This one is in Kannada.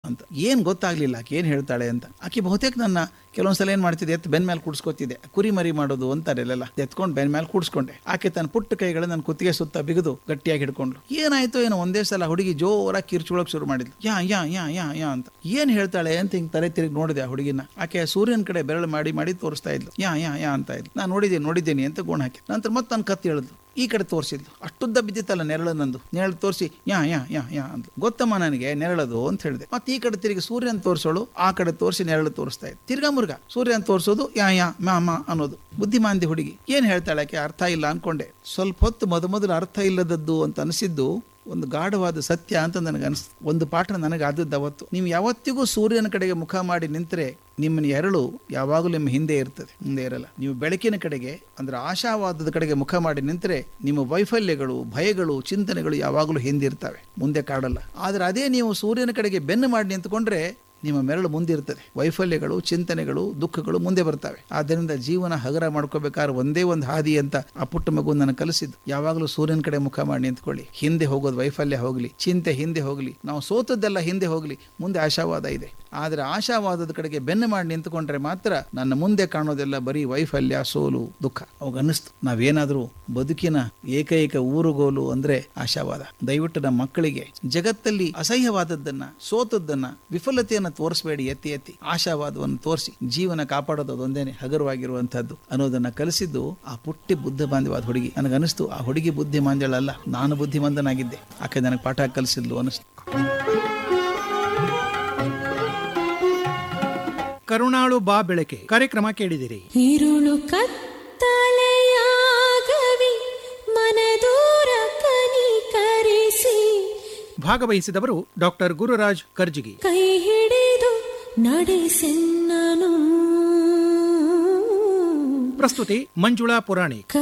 ಅಂತ ಏನ್ ಗೊತ್ತಾಗ್ಲಿಲ್ಲ ಆಕೆ ಏನ್ ಹೇಳ್ತಾಳೆ ಅಂತ ಆಕೆ ಬಹುತೇಕ ನನ್ನ ಕೆಲವೊಂದ್ಸಲ ಏನ್ ಮಾಡ್ತಿದ್ದೆ ಎತ್ತು ಬೆನ್ ಮೇಲೆ ಕೂಡ್ಸ್ಕೊತಿದ್ದೆ ಕುರಿ ಮರಿ ಮಾಡೋದು ಅಂತಾರೆಲ್ಲ ಎತ್ಕೊಂಡು ಬೆನ್ ಮೇಲೆ ಕೂಡ್ಸ್ಕೊಂಡೆ ಆಕೆ ತನ್ನ ಪುಟ್ಟ ಕೈಗಳು ನನ್ನ ಕುತ್ತಿಗೆ ಸುತ್ತ ಬಿಗಿದು ಗಟ್ಟಿಯಾಗಿ ಹಿಡ್ಕೊಂಡ್ಲು ಏನಾಯ್ತು ಏನೋ ಒಂದೇ ಸಲ ಹುಡುಗಿ ಜೋರಾಗಿ ಕಿರ್ಚೊಳಕ್ ಶುರು ಮಾಡಿದ್ಲು ಯಾ ಯಾ ಯಾ ಯಾ ಯಾ ಅಂತ ಏನ್ ಹೇಳ್ತಾಳೆ ಅಂತ ಹಿಂಗ್ ತಲೆ ತಿರುಗಿ ನೋಡಿದೆ ಆ ಹುಡುಗಿನ ಆಕೆ ಸೂರ್ಯನ ಕಡೆ ಬೆರಳು ಮಾಡಿ ಮಾಡಿ ತೋರಿಸ್ತಾ ಇದ್ಲು ಯಾ ಯಾ ಯಾ ಅಂತ ಇದ್ಲು ನಾನು ನೋಡಿದ್ದೀನಿ ನೋಡಿದ್ದೀನಿ ಅಂತ ಗುಣ ಹಾಕಿ ನಂತರ ಮತ್ತೆ ನನ್ನ ಕತ್ತಿ ಹೇಳಿದ್ಲು ಈ ಕಡೆ ತೋರಿಸಿದ್ಲು ಅಷ್ಟುದ್ದ ಬಿದ್ದಿತ್ತಲ್ಲ ನೆರಳು ನಂದು ನೆರಳು ತೋರಿಸಿ ಯಾ ಯಾ ಯಾ ಯಾ ಅಂತ ಗೊತ್ತಮ್ಮ ನನಗೆ ನೆರಳದು ಅಂತ ಹೇಳಿದೆ ಮತ್ತೆ ಈ ಕಡೆ ತಿರುಗಿ ಸೂರ್ಯನ ತೋರಿಸೋಳು ಆ ಕಡೆ ತೋರಿಸಿ ನೆರಳು ತೋರಿಸ್ತಾ ಇದ್ದೆ ತಿರ್ಗಾ ಮುರ್ಗ ಸೂರ್ಯನ ತೋರಿಸೋದು ಯಾ ಯಾ ಮಾ ಮಾ ಅನ್ನೋದು ಬುದ್ಧಿಮಾಂದಿ ಹುಡುಗಿ ಏನ್ ಹೇಳ್ತಾಳೆ ಆಕೆ ಅರ್ಥ ಇಲ್ಲ ಅನ್ಕೊಂಡೆ ಸ್ವಲ್ಪ ಹೊತ್ತು ಮೊದ ಮೊದಲು ಅರ್ಥ ಇಲ್ಲದದ್ದು ಅಂತ ಅನಿಸಿದ್ದು ಒಂದು ಗಾಢವಾದ ಸತ್ಯ ಅಂತ ನನಗೆ ಅನಿಸ್ ಒಂದು ಪಾಠ ನನಗೆ ಆದದ್ದು ಅವತ್ತು ನೀವು ಯಾವತ್ತಿಗೂ ಸೂರ್ಯನ ಕಡೆಗೆ ಮುಖ ಮಾಡಿ ನಿಂತರೆ ನಿಮ್ಮನ್ನ ಎರಳು ಯಾವಾಗಲೂ ನಿಮ್ಮ ಹಿಂದೆ ಇರ್ತದೆ ಮುಂದೆ ಇರಲ್ಲ ನೀವು ಬೆಳಕಿನ ಕಡೆಗೆ ಅಂದ್ರೆ ಆಶಾವಾದದ ಕಡೆಗೆ ಮುಖ ಮಾಡಿ ನಿಂತರೆ ನಿಮ್ಮ ವೈಫಲ್ಯಗಳು ಭಯಗಳು ಚಿಂತನೆಗಳು ಯಾವಾಗಲೂ ಹಿಂದಿರ್ತವೆ ಮುಂದೆ ಕಾಡಲ್ಲ ಆದರೆ ಅದೇ ನೀವು ಸೂರ್ಯನ ಕಡೆಗೆ ಬೆನ್ನು ಮಾಡಿ ನಿಂತ್ಕೊಂಡ್ರೆ ನಿಮ್ಮ ಮೆರಳು ಮುಂದಿರ್ತದೆ ವೈಫಲ್ಯಗಳು ಚಿಂತನೆಗಳು ದುಃಖಗಳು ಮುಂದೆ ಬರ್ತವೆ ಆದ್ದರಿಂದ ಜೀವನ ಹಗರ ಮಾಡ್ಕೋಬೇಕಾದ್ರೆ ಒಂದೇ ಒಂದು ಹಾದಿ ಅಂತ ಆ ಪುಟ್ಟ ಮಗು ನನಗೆ ಕಲಿಸಿದ್ದು ಯಾವಾಗಲೂ ಸೂರ್ಯನ ಕಡೆ ಮುಖ ಮಾಡಿ ನಿಂತ್ಕೊಳ್ಳಿ ಹಿಂದೆ ಹೋಗೋದು ವೈಫಲ್ಯ ಹೋಗಲಿ ಚಿಂತೆ ಹಿಂದೆ ಹೋಗಲಿ ನಾವು ಸೋತದ್ದೆಲ್ಲ ಹಿಂದೆ ಹೋಗಲಿ ಮುಂದೆ ಆಶಾವಾದ ಇದೆ ಆದರೆ ಆಶಾವಾದದ ಕಡೆಗೆ ಬೆನ್ನು ಮಾಡಿ ನಿಂತ್ಕೊಂಡ್ರೆ ಮಾತ್ರ ನನ್ನ ಮುಂದೆ ಕಾಣೋದೆಲ್ಲ ಬರೀ ವೈಫಲ್ಯ ಸೋಲು ದುಃಖ ಅವಾಗ ಅನ್ನಿಸ್ತು ನಾವೇನಾದರೂ ಬದುಕಿನ ಏಕೈಕ ಊರುಗೋಲು ಅಂದ್ರೆ ಆಶಾವಾದ ದಯವಿಟ್ಟು ನಮ್ಮ ಮಕ್ಕಳಿಗೆ ಜಗತ್ತಲ್ಲಿ ಅಸಹ್ಯವಾದದ್ದನ್ನ ಸೋತದ್ದನ್ನ ವಿಫಲತೆಯನ್ನ ತೋರಿಸಬೇಡಿ ಎತ್ತಿ ಎತ್ತಿ ಆಶಾವಾದವನ್ನು ತೋರಿಸಿ ಜೀವನ ಕಾಪಾಡೋದು ಅದೊಂದೇನೆ ಹಗರವಾಗಿರುವಂತಹದ್ದು ಅನ್ನೋದನ್ನ ಕಲಿಸಿದ್ದು ಆ ಪುಟ್ಟಿ ಬುದ್ಧ ಬಾಂಧವಾದ ಹುಡುಗಿ ನನಗನಿಸ್ತು ಆ ಹುಡುಗಿ ಬುದ್ಧಿ ಮಾಂದ್ಯಳಲ್ಲ ನಾನು ಬುದ್ಧಿಮಂದನಾಗಿದ್ದೆ ಆಕೆ ನನಗೆ ಪಾಠ ಕಲಿಸಿದ್ಲು ಅನಿಸ್ತು ಕರುಣಾಳು ಬಾ ಬೆಳಕೆ ಕಾರ್ಯಕ್ರಮ ಕೇಳಿದಿರಿ ഇരുളു കത്തലയാകവി മനദൂര ಕನಿಕರಿಸಿ ಭಾಗವಹಿಸಿದವರು ಡಾಕ್ಟರ್ ಗುರುರಾಜ್ ಕರ್ಜಿಗಿ ಕೈ ಹಿಡಿದು ನಡೆಸೆನ್ನನು ಪ್ರಸ್ತುತಿ ಮಂಜುಳಾ ಪುರಾಣಿಕ್